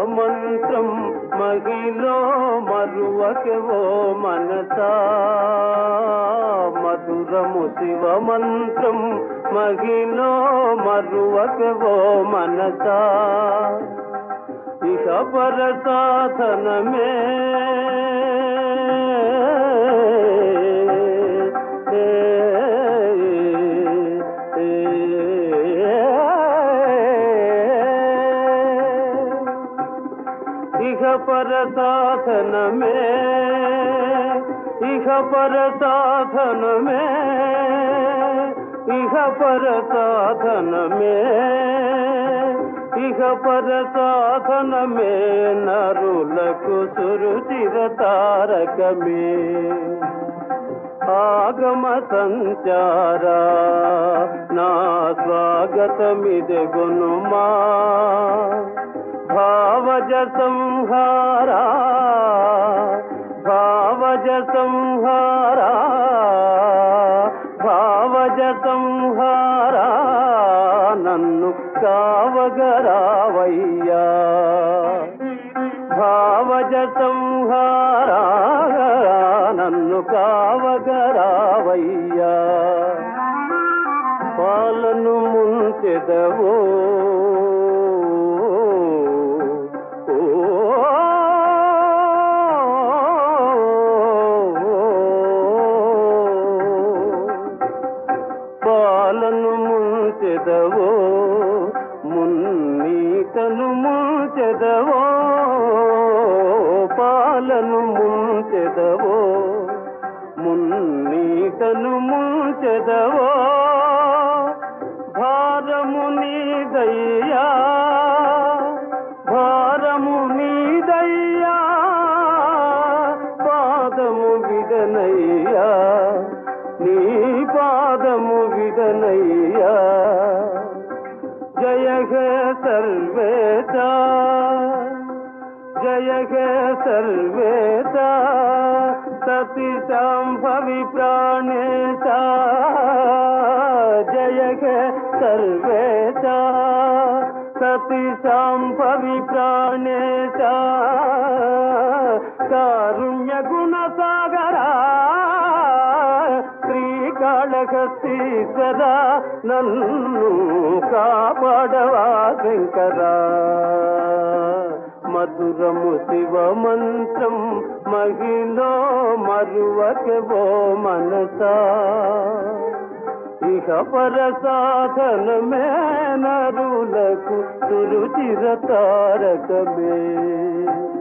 మంత్రం మహిలో మరువకెవో మనసా మధురము శివ మంత్రం మహిలో మరువకెవో మనసా ఇహ పర సాధనమే ఇహ పర సాధనమే ఇహ పర సాధనమే ఇహ పర సాధనమే ఇహ పర సాధనమే నరులకు సురుచిర తారకమే ఆగమ సంచార నా స్వాగతమిది గునుమా భావజ సంహారా భావజ సంహారా భావజ సంహారా నన్ను కావగరావయ్యా భావజ సంహారా నన్ను కావగరావయ్యా పాలను ముంచెదవో ఓ, పాలను ముంచెదవో మున్నీతను ముంచెదవో పాలను ముంచెదవో మున్నీతను ముంచెదవో భారము నీదయ్యా భారము నీదయ్యా పాదము విదనయ్యా నీ పాదము విదనయ్యా జయ హే సర్వేత జయ హే సర్వేత సతి సంభవి ప్రాణేశ జయ హే సర్వేత సతి సంభవి ప్రాణేశ కారుణ్య గుణ సాగరా శ్రీకాళహస్తీశ్వర నన్ను కాపాడవా శంకరా మధురము శివ మంత్రం మహిలో మరువకెవో మనసా ఇహ పర సాధనమే నరులకు సురుచిర తారకమే